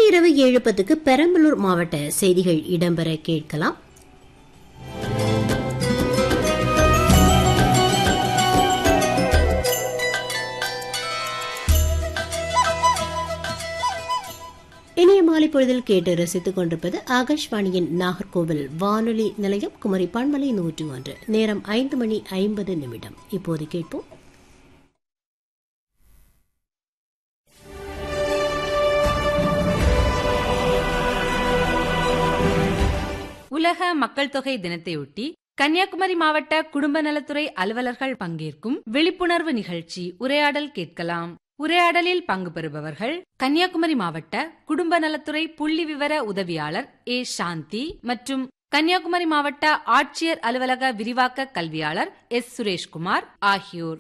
இன்று இரவு ஏழு பத்துக்கு பெரம்பலூர் மாவட்ட செய்திகள் இடம்பெற கேட்கலாம் இனிய மாலை பொழுதில் கேட்டு ரசித்துக் கொண்டிருப்பது ஆகாஷ்வாணியின் நாகர்கோவில் வானொலி நிலையம் குமரி பண்பலை நூற்றி ஒன்று நேரம் ஐந்து மணி ஐம்பது நிமிடம் இப்போது கேட்போம் உலக மக்கள் தொகை தினத்தையொட்டி கன்னியாகுமரி மாவட்ட குடும்ப நலத்துறை அலுவலர்கள் பங்கேற்கும் விழிப்புணர்வு நிகழ்ச்சி உரையாடல் கேட்கலாம் உரையாடலில் பங்கு பெறுபவர்கள் கன்னியாகுமரி மாவட்ட குடும்ப நலத்துறை புள்ளி விவர உதவியாளர் ஏ சாந்தி மற்றும் கன்னியாகுமரி மாவட்ட ஆட்சியர் அலுவலக விரிவாக்க கல்வியாளர் எஸ் சுரேஷ்குமார் ஆகியோர்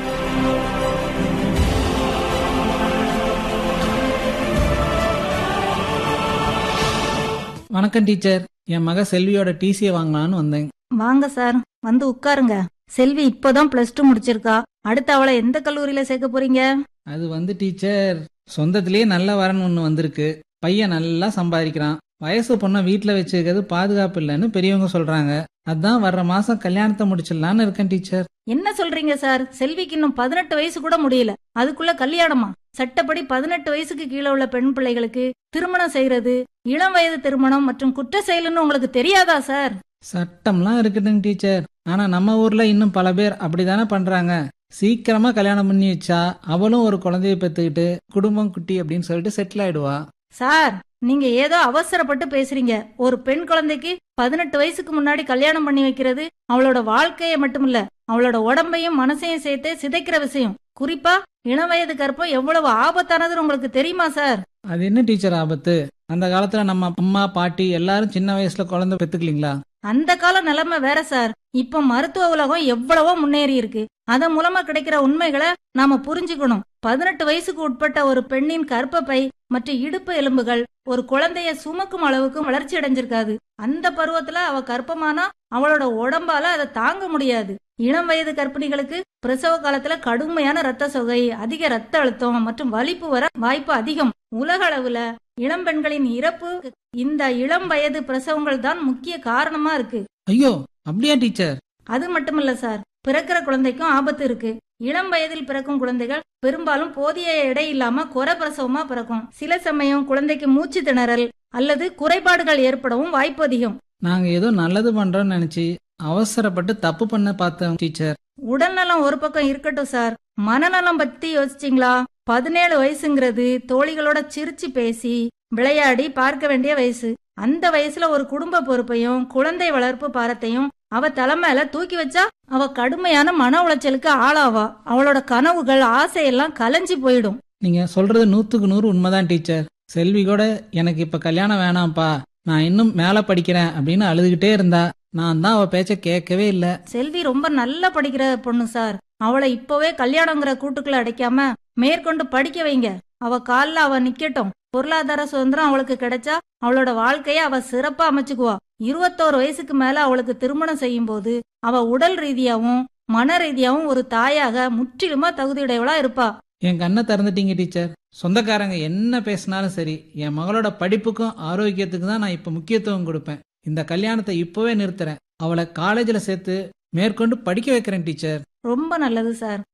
வணக்கம் டீச்சர் என் மக செல்வியோட டிசியை வாங்கலான்னு வந்தேன் வாங்க சார் வந்து உட்காருங்க செல்வி இப்போதான் பிளஸ் டூ முடிச்சிருக்கா அடுத்து அவளை எந்த கல்லூரியில சேர்க்க போறீங்க அது வந்து டீச்சர் சொந்தத்திலேயே நல்ல வரன் ஒன்று வந்திருக்கு பையன் நல்லா சம்பாதிக்கிறான் வயசு பொண்ணை வீட்டில் வச்சிருக்கிறது பாதுகாப்பு இல்லைன்னு பெரியவங்க சொல்றாங்க அதான் வர்ற மாசம் கல்யாணத்தை முடிச்சிடலான்னு இருக்கேன் டீச்சர் என்ன சொல்றீங்க சார் செல்விக்கு இன்னும் பதினெட்டு வயசு கூட முடியல அதுக்குள்ள கல்யாணமா சட்டப்படி பதினெட்டு வயசுக்கு கீழே உள்ள பெண் பிள்ளைகளுக்கு திருமணம் செய்யறது இளம் வயது திருமணம் மற்றும் குற்ற செயல்னு உங்களுக்கு தெரியாதா சார் சட்டம்லாம் இருக்குதுங்க டீச்சர் ஆனா நம்ம ஊர்ல இன்னும் பல பேர் அப்படிதானே பண்றாங்க சீக்கிரமா கல்யாணம் பண்ணி வச்சா அவளும் ஒரு குழந்தைய பெத்துக்கிட்டு குடும்பம் குட்டி அப்படின்னு சொல்லிட்டு செட்டில் ஆயிடுவா சார் நீங்க ஏதோ அவசரப்பட்டு பேசுறீங்க ஒரு பெண் குழந்தைக்கு பதினெட்டு வயசுக்கு முன்னாடி கல்யாணம் பண்ணி வைக்கிறது அவளோட வாழ்க்கையை மட்டுமில்ல அவளோட உடம்பையும் மனசையும் சேர்த்து சிதைக்கிற விஷயம் குறிப்பா இளம் வயது கற்பம் எவ்வளவு ஆபத்தானதுன்னு உங்களுக்கு தெரியுமா சார் அது என்ன டீச்சர் ஆபத்து அந்த காலத்துல நம்ம அம்மா பாட்டி எல்லாரும் சின்ன வயசுல குழந்தை பெத்துக்கலீங்களா அந்த கால நிலைமை வேற சார் இப்ப மருத்துவ உலகம் எவ்வளவோ முன்னேறி இருக்கு அதன் மூலமா கிடைக்கிற உண்மைகளை நாம புரிஞ்சுக்கணும் பதினெட்டு வயசுக்கு உட்பட்ட ஒரு பெண்ணின் கர்ப்பப்பை மற்றும் இடுப்பு எலும்புகள் ஒரு குழந்தைய சுமக்கும் அளவுக்கு வளர்ச்சி அடைஞ்சிருக்காது அந்த பருவத்துல அவ கர்ப்பமானா அவளோட உடம்பால அதை தாங்க முடியாது இளம் வயது கர்ப்பிணிகளுக்கு பிரசவ காலத்துல கடுமையான ரத்த சொகை அதிக ரத்த அழுத்தம் மற்றும் வலிப்பு வர வாய்ப்பு அதிகம் உலக அளவுல இளம் பெண்களின் இறப்பு இந்த இளம் வயது பிரசவங்கள் தான் முக்கிய காரணமா இருக்கு ஐயோ அப்படியா டீச்சர் அது மட்டுமல்ல சார் பிறக்கிற குழந்தைக்கும் ஆபத்து இருக்கு இளம் வயதில் பிறக்கும் குழந்தைகள் பெரும்பாலும் போதிய எடை இல்லாம குறை பிரசவமா பிறக்கும் சில சமயம் குழந்தைக்கு மூச்சு திணறல் அல்லது குறைபாடுகள் ஏற்படவும் வாய்ப்பு அதிகம் நாங்க ஏதோ நல்லது பண்றோம்னு நினைச்சு அவசரப்பட்டு தப்பு பண்ண பார்த்தோம் டீச்சர் உடல்நலம் ஒரு பக்கம் இருக்கட்டும் சார் மனநலம் பத்தி யோசிச்சிங்களா பதினேழு வயசுங்கிறது தோழிகளோட சிரிச்சு பேசி விளையாடி பார்க்க வேண்டிய வயசு அந்த வயசுல ஒரு குடும்ப பொறுப்பையும் குழந்தை வளர்ப்பு பாரத்தையும் அவ தலைமையில தூக்கி வச்சா அவ கடுமையான மன உளைச்சலுக்கு ஆளாவா அவளோட கனவுகள் ஆசையெல்லாம் கலைஞ்சு போயிடும் நீங்க சொல்றது நூத்துக்கு நூறு உண்மைதான் டீச்சர் செல்வி கூட எனக்கு இப்ப கல்யாணம் வேணாம்ப்பா நான் இன்னும் மேல படிக்கிறேன் அப்படின்னு அழுதுகிட்டே இருந்தா நான் தான் அவ பேச்ச கேட்கவே இல்ல செல்வி ரொம்ப நல்லா படிக்கிற பொண்ணு சார் அவளை இப்பவே கல்யாணங்கிற கூட்டுக்குள்ள அடைக்காம மேற்கொண்டு படிக்க வைங்க அவ கால்ல அவ நிக்கட்டும் பொருளாதார சுதந்திரம் அவளுக்கு கிடைச்சா அவளோட வாழ்க்கைய அவ சிறப்பா அமைச்சுக்குவா இருபத்தோரு வயசுக்கு மேல அவளுக்கு திருமணம் செய்யும் போது அவ உடல் ரீதியாவும் மன ரீதியாவும் ஒரு தாயாக முற்றிலுமா தகுதியுடையவளா இருப்பா என் கண்ணை திறந்துட்டீங்க டீச்சர் சொந்தக்காரங்க என்ன பேசினாலும் சரி என் மகளோட படிப்புக்கும் ஆரோக்கியத்துக்கு தான் நான் இப்ப முக்கியத்துவம் கொடுப்பேன் இந்த கல்யாணத்தை இப்பவே நிறுத்துறேன் அவளை காலேஜ்ல சேர்த்து மேற்கொண்டு படிக்க வைக்கிறேன் டீச்சர் ரொம்ப நல்லது சார்